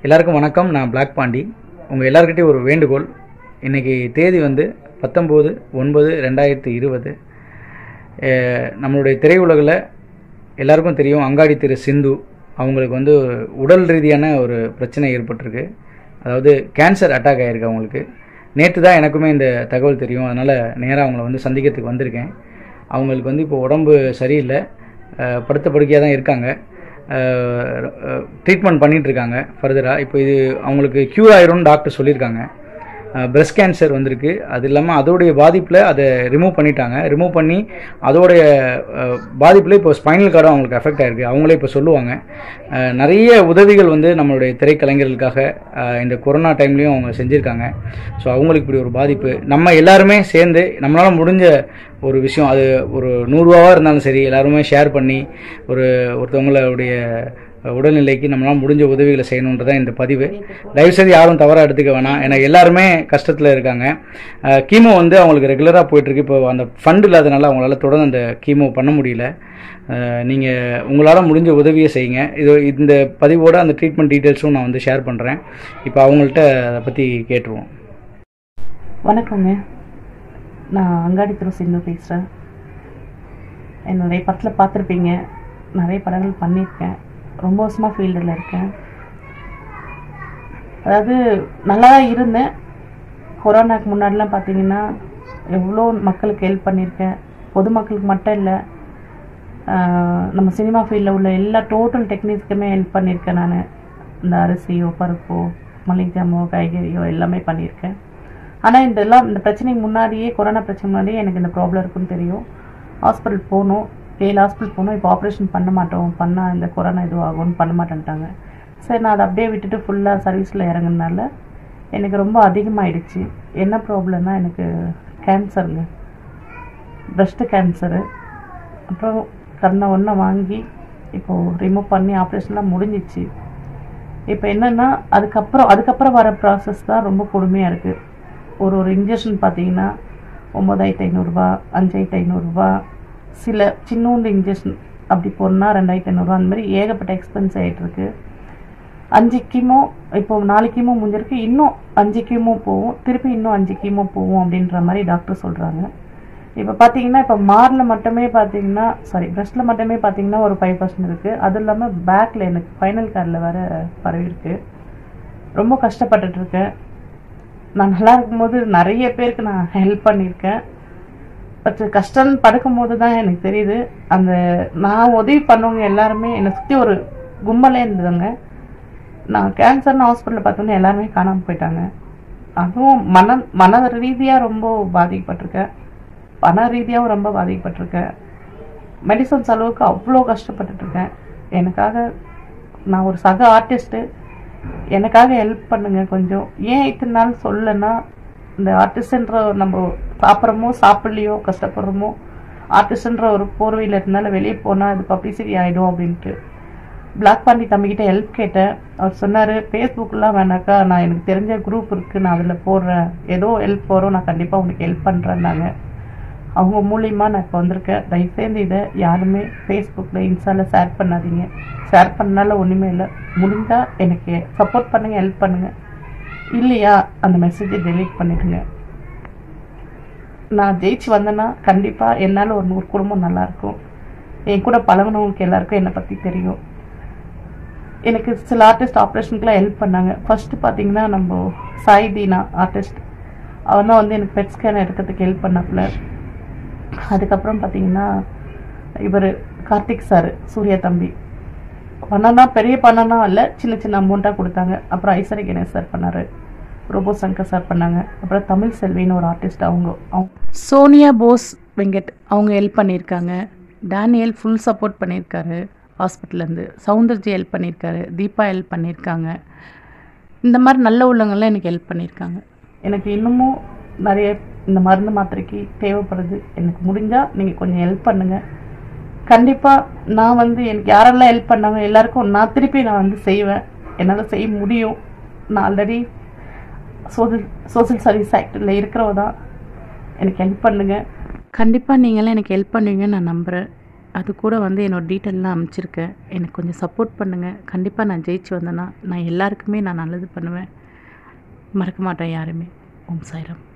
எல்லாருக்கும் வணக்கம் நான் பிளாக் பாண்டி உங்கள் எல்லாருக்கிட்டையும் ஒரு வேண்டுகோள் இன்றைக்கி தேதி வந்து பத்தொம்போது ஒன்பது ரெண்டாயிரத்தி இருபது நம்மளுடைய திரையுலகில் எல்லாருக்கும் தெரியும் அங்காடி திரு சிந்து அவங்களுக்கு வந்து உடல் ரீதியான ஒரு பிரச்சனை ஏற்பட்டிருக்கு அதாவது கேன்சர் அட்டாக் ஆகிருக்கு அவங்களுக்கு நேற்று தான் எனக்குமே இந்த தகவல் தெரியும் அதனால் நேராக அவங்கள வந்து சந்திக்கிறதுக்கு வந்திருக்கேன் அவங்களுக்கு வந்து இப்போ உடம்பு சரியில்லை அஹ் படுத்த படுக்கையாக தான் இருக்காங்க ட்ரீட்மெண்ட் பண்ணிட்டு இருக்காங்க ஃபர்தராக இப்போ இது அவங்களுக்கு க்யூர் ஆயிரும்னு டாக்டர் சொல்லியிருக்காங்க பிரஸ்ட் கேன்சர் வந்திருக்கு அது இல்லாமல் அதோடைய பாதிப்பில் அதை ரிமூவ் பண்ணிட்டாங்க ரிமூவ் பண்ணி அதோடைய பாதிப்பில் இப்போ ஸ்பைனல் கார்டும் அவங்களுக்கு எஃபெக்ட் ஆயிருக்கு அவங்களே இப்போ சொல்லுவாங்க அஹ் நிறைய உதவிகள் வந்து நம்மளுடைய திரைக்கலைஞர்களுக்காக அஹ் இந்த கொரோனா டைம்லேயும் அவங்க செஞ்சுருக்காங்க ஸோ அவங்களுக்கு இப்படி ஒரு பாதிப்பு நம்ம எல்லாருமே சேர்ந்து நம்மளால் முடிஞ்ச ஒரு விஷயம் அது ஒரு நூறுரூவாவாக இருந்தாலும் சரி எல்லாருமே ஷேர் பண்ணி ஒரு ஒருத்தவங்களுடைய உடல்நிலைக்கு நம்மளால் முடிஞ்ச உதவிகளை செய்யணுன்றதான் இந்த பதிவு தயவுசெய்து யாரும் தவறாக எடுத்துக்க வேணாம் ஏன்னா எல்லாருமே கஷ்டத்தில் இருக்காங்க கீமோ வந்து அவங்களுக்கு ரெகுலராக போயிட்டுருக்கு இப்போ அந்த ஃபண்ட் இல்லாதனால அவங்களால தொடர்ந்து அந்த கீமோ பண்ண முடியல நீங்கள் உங்களால் முடிஞ்ச உதவியை செய்யுங்க இது இந்த பதிவோட அந்த ட்ரீட்மெண்ட் டீட்டெயில்ஸும் நான் வந்து ஷேர் பண்ணுறேன் இப்போ அவங்கள்ட்ட அதை பற்றி கேட்டுருவோம் வணக்கங்க நான் அங்காடி திரு சிந்து பேசுகிறேன் என்னுடைய படத்தில் பார்த்துருப்பீங்க நிறைய படங்கள் பண்ணியிருக்கேன் ரொம்ப வருஷமாக ஃபீல்டில் இருக்கேன் அதாவது நல்லா தான் இருந்தேன் கொரோனாக்கு முன்னாடிலாம் பார்த்தீங்கன்னா எவ்வளோ மக்களுக்கு ஹெல்ப் பண்ணியிருக்கேன் பொதுமக்களுக்கு மட்டும் இல்லை நம்ம சினிமா ஃபீல்டில் உள்ள எல்லா டோட்டல் டெக்னிக்ஸ்க்குமே ஹெல்ப் பண்ணியிருக்கேன் நான் இந்த அரிசியோ பருப்போ மளிகை ஜாமோ காய்கறியோ எல்லாமே பண்ணியிருக்கேன் ஆனால் இந்த எல்லாம் இந்த பிரச்சனைக்கு முன்னாடியே கொரோனா பிரச்சனை முன்னாடியே எனக்கு இந்த ப்ராப்ளம் இருக்குன்னு தெரியும் ஹாஸ்பிட்டல் போகணும் ஏழு ஹாஸ்பிட்டல் போகணும் இப்போ ஆப்ரேஷன் பண்ண மாட்டோம் பண்ணால் இந்த கொரோனா இது ஆகும்னு பண்ண மாட்டேன்ட்டாங்க சரி நான் அதை அப்படியே விட்டுட்டு ஃபுல்லாக சர்வீஸில் இறங்குனால எனக்கு ரொம்ப அதிகமாகிடுச்சு என்ன ப்ராப்ளம்னா எனக்கு கேன்சருங்க பிரஸ்ட்டு கேன்சரு அப்புறம் கண்ணை ஒன்றை வாங்கி இப்போது ரிமூவ் பண்ணி ஆப்ரேஷன்லாம் முடிஞ்சிச்சு இப்போ என்னென்னா அதுக்கப்புறம் அதுக்கப்புறம் வர ப்ராசஸ் தான் ரொம்ப கொடுமையாக இருக்குது ஒரு ஒரு இன்ஜெக்ஷன் பார்த்தீங்கன்னா ஒம்பதாயிரத்து ஐநூறுரூவா அஞ்சாயிரத்து ஐநூறுரூவா சில சின்னோண்டு இன்ஜெக்ஷன் அப்படி போனால் ரெண்டாயிரத்து ஐநூறுரூவா அந்த மாதிரி ஏகப்பட்ட எக்ஸ்பென்ஸ் ஆகிட்டுருக்கு அஞ்சு கீமோ இப்போ நாலு கீமோ முடிஞ்சிருக்கு இன்னும் அஞ்சு கீமோ போகும் திருப்பி இன்னும் அஞ்சு கீமோ போகும் அப்படின்ற மாதிரி டாக்டர் சொல்கிறாங்க இப்போ பார்த்தீங்கன்னா இப்போ மாரில் மட்டுமே பார்த்தீங்கன்னா சாரி பிரஸ்ட்டில் மட்டுமே பார்த்தீங்கன்னா ஒரு ஃபைவ் பர்சன்ட் இருக்குது அது இல்லாமல் பேக்கில் எனக்கு ஃபைனல் கார்டில் வேற பரவி இருக்கு ரொம்ப கஷ்டப்பட்டுட்டு இருக்கேன் நான் நல்லா இருக்கும்போது நிறைய பேருக்கு நான் ஹெல்ப் பண்ணியிருக்கேன் பட் கஷ்டம் படுக்கும்போது தான் எனக்கு தெரியுது அந்த நான் உதவி பண்ணவங்க எல்லாருமே என்னை சுற்றி ஒரு கும்பலே இருந்ததுங்க நான் கேன்சர்னு ஹாஸ்பிட்டலில் பார்த்தோன்னே எல்லாருமே காணாமல் போயிட்டாங்க அதுவும் மன மன ரீதியாக ரொம்ப பாதிக்கப்பட்டிருக்கேன் பண ரீதியாகவும் ரொம்ப பாதிக்கப்பட்டிருக்கேன் மெடிசன் செலவுக்கு அவ்வளோ கஷ்டப்பட்டுட்ருக்கேன் எனக்காக நான் ஒரு சக ஆர்டிஸ்ட்டு எனக்காக ஹெல்ப் பண்ணுங்க கொஞ்சம் ஏன் இத்தனை நாள் சொல்லலைன்னா இந்த ஆர்டிஸ்ட்ன்ற நம்ம சாப்பிட்றோமோ சாப்பிட்லையோ கஷ்டப்படுறோமோ ஆர்டிஸ்ட்ன்ற ஒரு போர்வையில் இருந்தாலும் வெளியே போனால் அது பப்ளிசிட்டி ஆகிடும் அப்படின்ட்டு பிளாக் பாண்டி தம்பிக்கிட்ட ஹெல்ப் கேட்டேன் அவர் சொன்னார் ஃபேஸ்புக்கெலாம் வேணாக்கா நான் எனக்கு தெரிஞ்ச குரூப் இருக்குது நான் அதில் போடுறேன் ஏதோ ஹெல்ப் போகிறோம் நான் கண்டிப்பாக உனக்கு ஹெல்ப் பண்ணுறேன்னாங்க அவங்க மூலியமா நான் இப்போ வந்திருக்கேன் தயவுசெய்து இதை யாருமே ஃபேஸ்புக்கில் இன்ஸ்டாவில் ஷேர் பண்ணாதீங்க ஷேர் பண்ணனால ஒன்றுமே இல்லை முடிஞ்சால் எனக்கு சப்போர்ட் பண்ணுங்கள் ஹெல்ப் பண்ணுங்கள் இல்லையா அந்த மெசேஜை டெலீட் பண்ணிடுங்க நான் ஜெயிச்சு வந்தேன்னா கண்டிப்பாக என்னால் ஒரு நூறு குடும்பம் நல்லாயிருக்கும் என் கூட பழகினவங்களுக்கு எல்லாருக்கும் என்னை பற்றி தெரியும் எனக்கு சில ஆர்டிஸ்ட் ஆப்ரேஷனுக்குலாம் ஹெல்ப் பண்ணாங்க ஃபர்ஸ்ட் பார்த்தீங்கன்னா நம்ம சாய் தீனா ஆர்டிஸ்ட் அவர் தான் வந்து எனக்கு பெட் ஸ்கேன் எடுக்கிறதுக்கு ஹெல்ப் பண்ணாப்புல அதுக்கப்புறம் பார்த்தீங்கன்னா இவர் கார்த்திக் சார் சூர்யா தம்பி பணம்னா பெரிய பணம்னா இல்லை சின்ன சின்ன அமௌண்ட்டாக கொடுத்தாங்க அப்புறம் ஐஸ்வரி கணேஷ் சார் பண்ணார் ரோபோ சங்கர் சார் பண்ணாங்க அப்புறம் தமிழ் செல்வின்னு ஒரு ஆர்டிஸ்ட் அவங்க அவங்க சோனியா போஸ் வெங்கட் அவங்க ஹெல்ப் பண்ணியிருக்காங்க டேனியல் ஃபுல் சப்போர்ட் பண்ணியிருக்காரு ஹாஸ்பிட்டல்லேருந்து சவுந்தர்ஜி ஹெல்ப் பண்ணியிருக்காரு தீபா ஹெல்ப் பண்ணியிருக்காங்க இந்த மாதிரி நல்ல உள்ளவங்களாம் எனக்கு ஹெல்ப் பண்ணியிருக்காங்க எனக்கு இன்னமும் நிறைய இந்த மருந்து மாத்திரைக்கு தேவைப்படுது எனக்கு முடிஞ்சால் நீங்கள் கொஞ்சம் ஹெல்ப் பண்ணுங்கள் கண்டிப்பாக நான் வந்து எனக்கு யாரெல்லாம் ஹெல்ப் பண்ணாங்க எல்லாருக்கும் நான் திருப்பி நான் வந்து செய்வேன் என்னால் செய்ய முடியும் நான் ஆல்ரெடி சோசியல் சோசியல் சர்வீஸ் ஆக்டில் இருக்கிறவ தான் எனக்கு ஹெல்ப் பண்ணுங்கள் கண்டிப்பாக நீங்களாம் எனக்கு ஹெல்ப் பண்ணுவீங்கன்னு நான் நம்புகிறேன் அது கூட வந்து என்னோடய டீட்டெயிலெலாம் அனுப்பிச்சிருக்கேன் எனக்கு கொஞ்சம் சப்போர்ட் பண்ணுங்கள் கண்டிப்பாக நான் ஜெயிச்சு வந்தேன்னா நான் எல்லாருக்குமே நான் நல்லது பண்ணுவேன் மறக்க மாட்டேன் யாருமே ஓம் சாய்ராம்